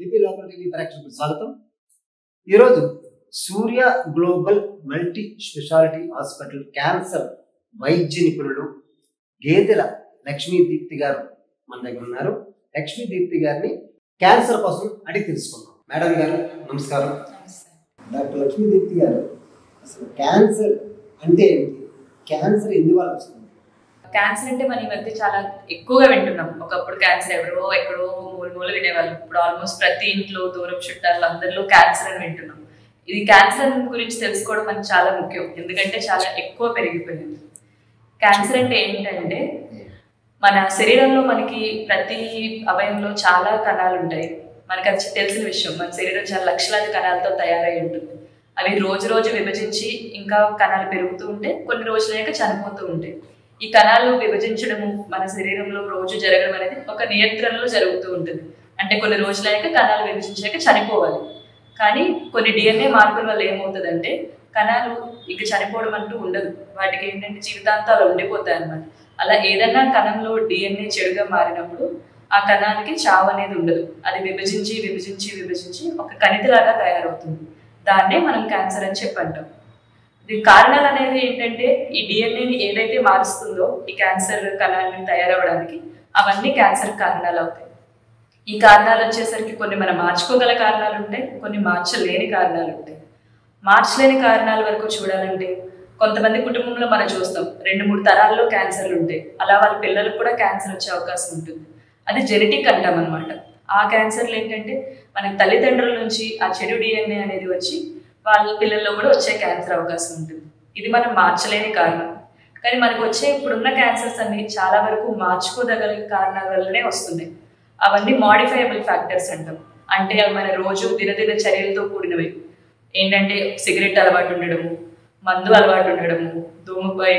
AP local TV ప్రేక్షకులకు స్వాగతం ఈరోజు Surya global multi speciality hospital cancer వైద్య నిపుణులు గేదెల లక్ష్మీ దీప్తి గారు మన దగ్గర ఉన్నారు లక్ష్మీ దీప్తి గారిని క్యాన్సర్ కోసం అడిగి తెలుసుకుందాం మేడం గారు నమస్కారం డాక్టర్ లక్ష్మీ దీప్తి గారు అసలు క్యాన్సర్ అంటే ఏంటి క్యాన్సర్ ఎందువల్ల వస్తుంది క్యాన్సర్ అంటే మనం ఈ మధ్య చాలా ఎక్కువగా వింటున్నాం ఒకప్పుడు క్యాన్సర్ ఎవరో ఎక్కడో మూల మూల వినేవాళ్ళు ఇప్పుడు ఆల్మోస్ట్ ప్రతి ఇంట్లో దూరం చుట్టాలు అందరిలో క్యాన్సర్ అని వింటున్నాం ఇది క్యాన్సర్ గురించి తెలుసుకోవడం మనకి చాలా ముఖ్యం ఎందుకంటే చాలా ఎక్కువ పెరిగిపోయింది క్యాన్సర్ అంటే ఏంటంటే మన శరీరంలో మనకి ప్రతి అవయంలో చాలా కణాలు ఉంటాయి మనకు అది తెలిసిన విషయం మన శరీరం చాలా లక్షలాది కణాలతో తయారై ఉంటుంది అవి రోజు రోజు విభజించి ఇంకా కణాలు పెరుగుతూ ఉంటే కొన్ని రోజులయ్యాక చనిపోతూ ఉంటాయి ఈ కణాలు విభజించడము మన శరీరంలో రోజు జరగడం అనేది ఒక నియంత్రణలో జరుగుతూ ఉంటుంది అంటే కొన్ని రోజులయ్యాక కణాలు విభజించాక చనిపోవాలి కానీ కొన్ని డిఎన్ఏ మార్పుల వల్ల ఏమవుతుందంటే కణాలు ఇక చనిపోవడం అంటూ ఉండదు వాటికి ఏంటంటే జీవితాంతాలు ఉండిపోతాయి అన్నమాట అలా ఏదైనా కణంలో డిఎన్ఏ చెడుగా మారినప్పుడు ఆ కణానికి చావు అనేది ఉండదు అది విభజించి విభజించి విభజించి ఒక కణితిలాగా తయారవుతుంది దాన్నే మనం క్యాన్సర్ అని చెప్పి అంటాం దీని కారణాలు అనేది ఏంటంటే ఈ డిఎన్ఏని ఏదైతే మారుస్తుందో ఈ క్యాన్సర్ కణాలను తయారవడానికి అవన్నీ క్యాన్సర్ కారణాలు అవుతాయి ఈ కారణాలు వచ్చేసరికి కొన్ని మనం మార్చుకోగల కారణాలు ఉంటాయి కొన్ని మార్చలేని కారణాలు ఉంటాయి మార్చలేని కారణాల వరకు చూడాలంటే కొంతమంది కుటుంబంలో మనం చూస్తాం రెండు మూడు తరాల్లో క్యాన్సర్లు ఉంటాయి అలా వాళ్ళ పిల్లలకు కూడా క్యాన్సర్ వచ్చే అవకాశం ఉంటుంది అది జెనెటిక్ అంటాం అనమాట ఆ క్యాన్సర్లు ఏంటంటే మన తల్లిదండ్రుల నుంచి ఆ చెడు డిఎన్ఏ అనేది వచ్చి వాళ్ళ పిల్లల్లో కూడా వచ్చే క్యాన్సర్ అవకాశం ఉంటుంది ఇది మనం మార్చలేని కారణం కానీ మనకు వచ్చే ఇప్పుడున్న క్యాన్సర్స్ అన్ని చాలా వరకు మార్చుకోదగల కారణాల వల్లనే వస్తున్నాయి అవన్నీ మాడిఫైయబుల్ ఫ్యాక్టర్స్ అంటాం అంటే అవి మన రోజు దినదిన చర్యలతో కూడినవి ఏంటంటే సిగరెట్ అలవాటు ఉండడము మందు అలవాటు ఉండడము ధూమపై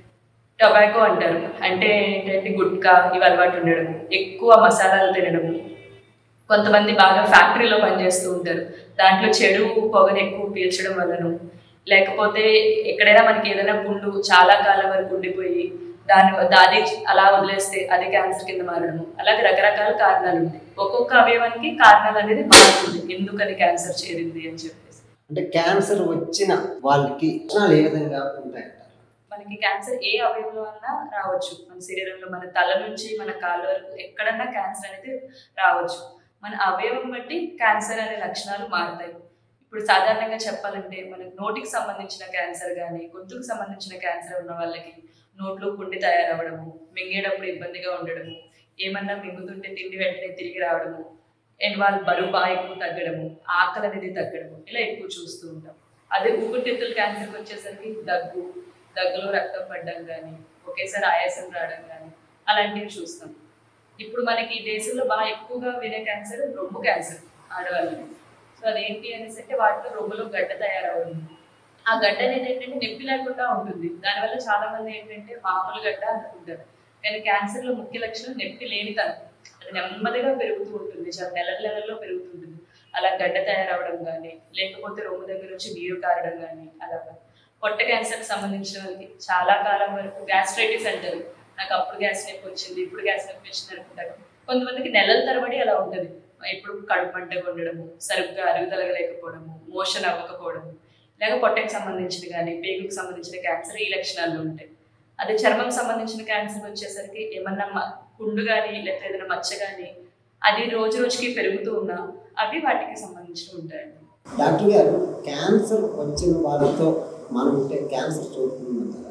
టొబాకో అంటారు అంటే ఏంటంటే గుట్కా ఇవి అలవాటు ఉండడము ఎక్కువ మసాలాలు తినడము కొంతమంది బాగా ఫ్యాక్టరీలో పనిచేస్తూ ఉంటారు దాంట్లో చెడు పొగను ఎక్కువ పీల్చడం వలన లేకపోతే ఎక్కడైనా మనకి ఏదైనా పుండు చాలా కాలం వరకు ఉండిపోయి దాని దాది అలా వదిలేస్తే అది క్యాన్సర్ కింద మారడము అలాగే రకరకాల కారణాలు ఉంటాయి ఒక్కొక్క అవయవానికి కారణాలు అనేది మారుతుంది ఎందుకని క్యాన్సర్ చేరింది అని చెప్పేసి అంటే క్యాన్సర్ వచ్చిన వాళ్ళకి లక్షణాలు ఏ విధంగా ఉంటాయంటారు మనకి క్యాన్సర్ ఏ అవయవంలో అన్నా రావచ్చు మన శరీరంలో మన తల నుంచి మన కాళ్ళ వరకు ఎక్కడన్నా క్యాన్సర్ అనేది రావచ్చు మన అవయవం బట్టి క్యాన్సర్ అనే లక్షణాలు మారుతాయి ఇప్పుడు సాధారణంగా చెప్పాలంటే మనకి నోటికి సంబంధించిన క్యాన్సర్ కానీ గొంతుకు సంబంధించిన క్యాన్సర్ ఉన్న వాళ్ళకి నోట్లో పుండి తయారవడము మింగేటప్పుడు ఇబ్బందిగా ఉండడము ఏమన్నా మింగుతుంటే తిండి వెంటనే తిరిగి రావడము అండ్ వాళ్ళు బరువు బాగా ఎక్కువ తగ్గడము ఆకలి అనేది తగ్గడము ఇలా ఎక్కువ చూస్తూ ఉంటాం అదే ఊపిరితిత్తుల క్యాన్సర్కి వచ్చేసరికి దగ్గు దగ్గులో రక్తం పడడం కానీ ఒకేసారి ఆయాసం రావడం కానీ అలాంటివి చూస్తాం ఇప్పుడు మనకి ఈ దేశంలో బాగా ఎక్కువగా వినే క్యాన్సర్ రొమ్ము క్యాన్సర్ ఆడవాళ్ళకి సో అదేంటి అనేసి అంటే వాటిలో రొమ్ములో గడ్డ తయారవుతుంది ఆ గడ్డ అనేది ఏంటంటే నొప్పి లేకుండా ఉంటుంది దానివల్ల చాలా మంది ఏంటంటే మామూలు గడ్డ అనుకుంటారు కానీ క్యాన్సర్ లో ముఖ్య లక్షణం నొప్పి లేనితనం అది నెమ్మదిగా పెరుగుతూ ఉంటుంది చాలా నెల నెలల్లో పెరుగుతుంటుంది అలా గడ్డ తయారవడం కానీ లేకపోతే రొమ్ము దగ్గర నుంచి నీరు కారడం కానీ అలాగా పొట్ట క్యాన్సర్కి సంబంధించిన వాళ్ళకి చాలా కాలం వరకు గ్యాస్ట్రైటిస్ అంటారు నాకు అప్పుడు గ్యాస్ నొప్పి వచ్చింది ఇప్పుడు గ్యాస్ నొప్పి వచ్చింది అనుకుంటారు కొంతమందికి నెలల తరబడి అలా ఉంటుంది ఇప్పుడు కడుపు మంటగా ఉండడము సరిగ్గా అరుగుదలగా లేకపోవడము మోషన్ అవ్వకపోవడము లేక పొట్టకి సంబంధించిన కానీ పేగుకి సంబంధించిన క్యాన్సర్ ఈ లక్షణాలు ఉంటాయి అదే చర్మం సంబంధించిన క్యాన్సర్ వచ్చేసరికి ఏమన్నా మ- పుండు కానీ లేకపోతే ఏదైనా మచ్చ కానీ అది రోజు రోజుకి పెరుగుతూ ఉన్నా అవి వాటికి సంబంధించి ఉంటాయండి డాక్టర్ గారు క్యాన్సర్ వచ్చిన వాళ్ళతో మనం ఉంటే క్యాన్సర్ చూస్తుందంటారా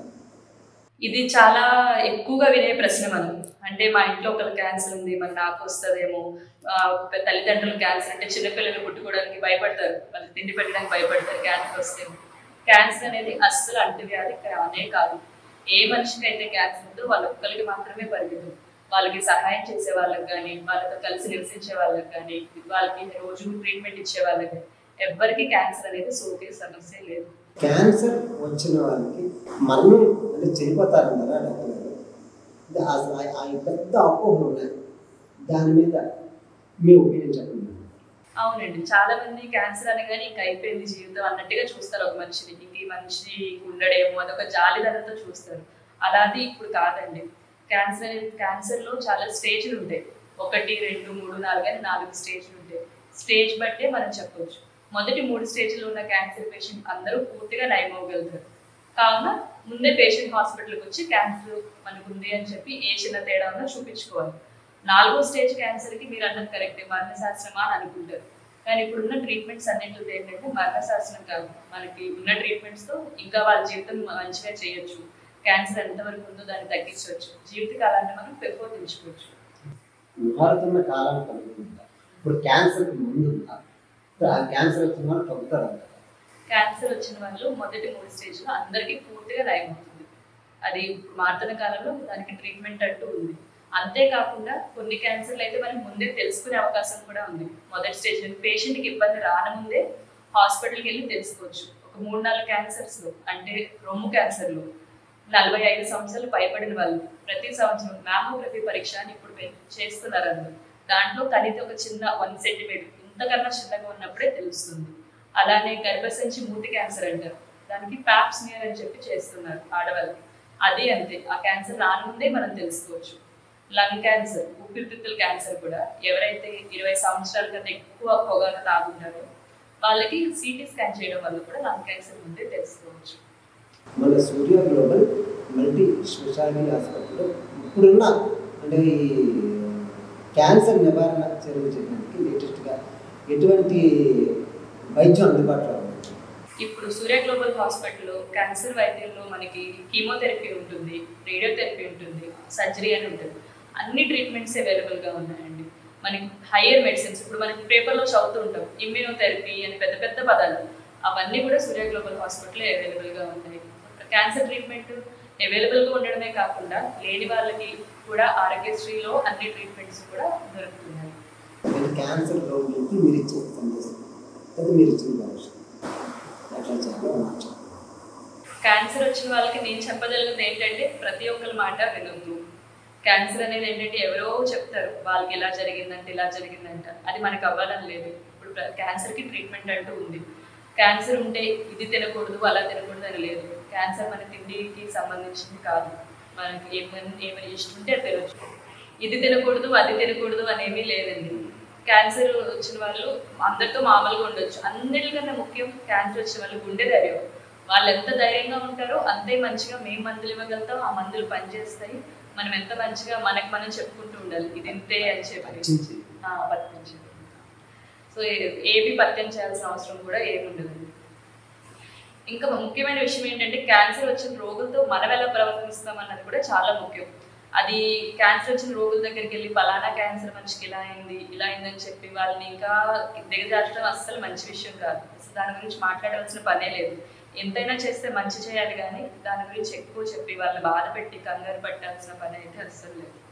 ఇది చాలా ఎక్కువగా వినే ప్రశ్న మనం అంటే మా ఇంట్లో ఒకరు క్యాన్సర్ ఉంది మరి నాకు వస్తుందేమో ఆ, తల్లిదండ్రులు క్యాన్సర్ అంటే చిన్నపిల్లలు పుట్టుకోవడానికి భయపడతారు వాళ్ళు తిండి పెట్టడానికి భయపడతారు క్యాన్సర్ వస్తే క్యాన్సర్ అనేది అస్సలు అంటువ్యాధి కానే కాదు ఏ మనిషికి అయితే క్యాన్సర్ ఉందో వాళ్ళ ఒక్కరికి మాత్రమే పరిమితం వాళ్ళకి సహాయం చేసే వాళ్ళకి కానీ వాళ్ళతో కలిసి నివసించే వాళ్ళకి కానీ వాళ్ళకి రోజు ట్రీట్మెంట్ ఇచ్చే వాళ్ళకి కానీ ఎవ్వరికి క్యాన్సర్ అనేది సోకే సమస్య లేదు క్యాన్సర్ వచ్చిన వాళ్ళకి మరణం అంటే చనిపోతారంటారా డాక్టర్ గారు అంటే అసలు ఆ- ఆ పెద్ద అపోహలు ఉన్నాయి దాని మీద మీ ఒపీనియన్ చెప్పండి అవునండి చాలా మంది క్యాన్సర్ అనగానే ఇంకా అయిపోయింది జీవితం అన్నట్టుగా చూస్తారు ఒక మనిషిని ఇంక ఈ మనిషి ఉండడేమో అదొక జాలిదనంతో చూస్తారు అలాది ఇప్పుడు కాదండి క్యాన్సర్ అనేది క్యాన్సర్లో చాలా స్టేజ్లు ఉంటాయి ఒకటి రెండు మూడు నాలుగు అని నాలుగు స్టేజ్లు ఉంటాయి స్టేజ్ బట్టే మనం చెప్పొచ్చు మొదటి మూడు స్టేజ్లో ఉన్న క్యాన్సర్ పేషెంట్ అందరూ పూర్తిగా నయం అవ్వగలుగుతారు కావున ముందే పేషెంట్ హాస్పిటల్కి వచ్చి క్యాన్సర్ మనకు ఉంది అని చెప్పి ఏ చిన్న తేడా ఉన్నా చూపించుకోవాలి నాలుగో స్టేజ్ క్యాన్సర్కి మీరు అన్నది కరెక్టే మరణశాస్త్రమా అని అనుకుంటారు కానీ ఇప్పుడున్న ట్రీట్మెంట్స్ అన్నింటిలో ఏంటంటే మరణశాస్త్రం కాదు మనకి ఉన్న ట్రీట్మెంట్స్తో ఇంకా వాళ్ళ జీవితం మంచిగా చేయొచ్చు క్యాన్సర్ ఎంతవరకు ఉందో దాన్ని తగ్గించవచ్చు జీవితకాలాన్ని మనం పెంపొందించుకోవచ్చు మారుతున్న కాలానికి అనుకుంటా ఇప్పుడు క్యాన్సర్కి ముందు ఉందా ఇప్పుడు ఆ క్యాన్సర్ వచ్చిన వాళ్ళు తగ్గుతారు అంటారా? క్యాన్సర్ వచ్చిన వాళ్ళు మొదటి మూడు స్టేజ్లో అందరికీ పూర్తిగా నయం అవుతుంది అది ఇప్పుడు మారుతున్న కాలంలో దానికి ట్రీట్మెంట్ అంటూ ఉంది అంతేకాకుండా కొన్ని క్యాన్సర్లు అయితే మనకి ముందే తెలుసుకునే అవకాశం కూడా ఉంది మొదటి స్టేజ్ పేషెంట్కి ఇబ్బంది రానముందే హాస్పిటల్కి వెళ్ళి తెలుసుకోవచ్చు ఒక మూడు నాలుగు క్యాన్సర్స్లో అంటే రొమ్ము క్యాన్సర్లు నలభై ఐదు సంవత్సరాలు పైబడిన వాళ్ళు ప్రతి సంవత్సరం మ్యామోగ్రఫీ పరీక్ష అని ఇప్పుడు పె- చేస్తున్నారు అందరూ దాంట్లో కనీసం ఒక చిన్న వన్ సెంటీమీటర్ ఇంతకన్నా చిన్నగా ఉన్నప్పుడే తెలుస్తుంది అలానే గర్భసంచి మూతి క్యాన్సర్ అంటారు దానికి ప్యాప్స్మియర్ అని చెప్పి చేస్తున్నారు ఆడవాళ్ళకి అది అంతే ఆ క్యాన్సర్ రానుందే మనం తెలుసుకోవచ్చు లంగ్ క్యాన్సర్ ఊపిరితిత్తుల క్యాన్సర్ కూడా ఎవరైతే ఇరవై సంవత్సరాల కన్నా ఎక్కువ పొగను తాగుంటారో వాళ్ళకి సిటీ స్కాన్ చేయడం వల్ల కూడా లంగ్ క్యాన్సర్ ముందే తెలుసుకోవచ్చు మన సూర్య గ్లోబల్ మల్టీ స్పెషాలిటీ హాస్పిటల్లో ఇప్పుడున్న అంటే ఈ క్యాన్సర్ నివారణ చర్యలు చేయడానికి లేటెస్ట్గా ఎటువంటి వైద్యం అందుబాటులో ఉంది ఇప్పుడు సూర్య గ్లోబల్ హాస్పిటల్లో క్యాన్సర్ వైద్యంలో మనకి కీమోథెరపీ ఉంటుంది రేడియోథెరపీ ఉంటుంది సర్జరీ అని ఉంటుంది అన్ని ట్రీట్మెంట్స్ అవైలబుల్గా ఉన్నాయండి మనకి హయ్యర్ మెడిసిన్స్ ఇప్పుడు మనకి పేపర్లో చదువుతూ ఉంటాం ఇమ్యూనోథెరపీ అని పెద్ద పెద్ద పదాలు అవన్నీ కూడా సూర్య గ్లోబల్ హాస్పిటల్లో అవైలబుల్గా ఉన్నాయి క్యాన్సర్ ట్రీట్మెంట్ అవైలబుల్గా ఉండడమే కాకుండా లేని వాళ్ళకి కూడా ఆరోగ్యశ్రీలో అన్ని ట్రీట్మెంట్స్ కూడా దొరుకుతున్నాయి నేను క్యాన్సర్ రోగులకి మీరు ఇచ్చే సందేశం అది మీరు ఇచ్చిన భరోసా అట్లా చెప్పాలి క్యాన్సర్ వచ్చిన వాళ్ళకి నేను చెప్పగలిగింది ఏంటంటే ప్రతి ఒక్కరి మాట వినొద్దు క్యాన్సర్ అనేది ఏంటంటే ఎవరో చెప్తారు వాళ్ళకి ఇలా జరిగిందంటే ఇలా జరిగిందంట అది మనకు అవ్వాలని లేదు ఇప్పుడు ప్ర- క్యాన్సర్కి ట్రీట్మెంట్ అంటూ ఉంది క్యాన్సర్ ఉంటే ఇది తినకూడదు అలా తినకూడదు అని లేదు క్యాన్సర్ మన తిండికి సంబంధించింది కాదు మనకి ఏమని ఏమని ఇష్టం ఉంటే అది తినొచ్చు ఇది తినకూడదు అది తినకూడదు అనేమీ లేదండి క్యాన్సర్ వచ్చిన వాళ్ళు అందరితో మామూలుగా ఉండొచ్చు అన్నిటికన్నా ముఖ్యం క్యాన్సర్ వచ్చిన వాళ్ళు గుండె ధైర్యం వాళ్ళు ఎంత ధైర్యంగా ఉంటారో అంతే మంచిగా మేము మందులు ఇవ్వగలుగుతాం ఆ మందులు పనిచేస్తాయి మనం ఎంత మంచిగా మనకి మనం చెప్పుకుంటూ ఉండాలి ఇది ఇంతే అని చెప్పి రక్షించి ఆ, పత్యం చేయాలి సో ఏ- ఏవి పత్యం చేయాల్సిన అవసరం కూడా ఏమి ఉండదు ఇంకా ముఖ్యమైన విషయం ఏంటంటే క్యాన్సర్ వచ్చిన రోగులతో మనం ఎలా ప్రవర్తిస్తాం అన్నది కూడా చాలా ముఖ్యం అది క్యాన్సర్ వచ్చిన రోగుల దగ్గరికి వెళ్ళి పలానా క్యాన్సర్ మనిషికి ఇలా అయింది ఇలా అయిందని చెప్పి వాళ్ళని ఇంకా దిగజార్చడం అస్సలు మంచి విషయం కాదు అసలు దాని గురించి మాట్లాడవలసిన పనే లేదు ఎంతైనా చేస్తే మంచి చేయాలి కానీ దాని గురించి ఎక్కువ చెప్పి వాళ్ళని బాధ పెట్టి కంగారు పట్టాల్సిన పని అయితే అస్సలు లేదు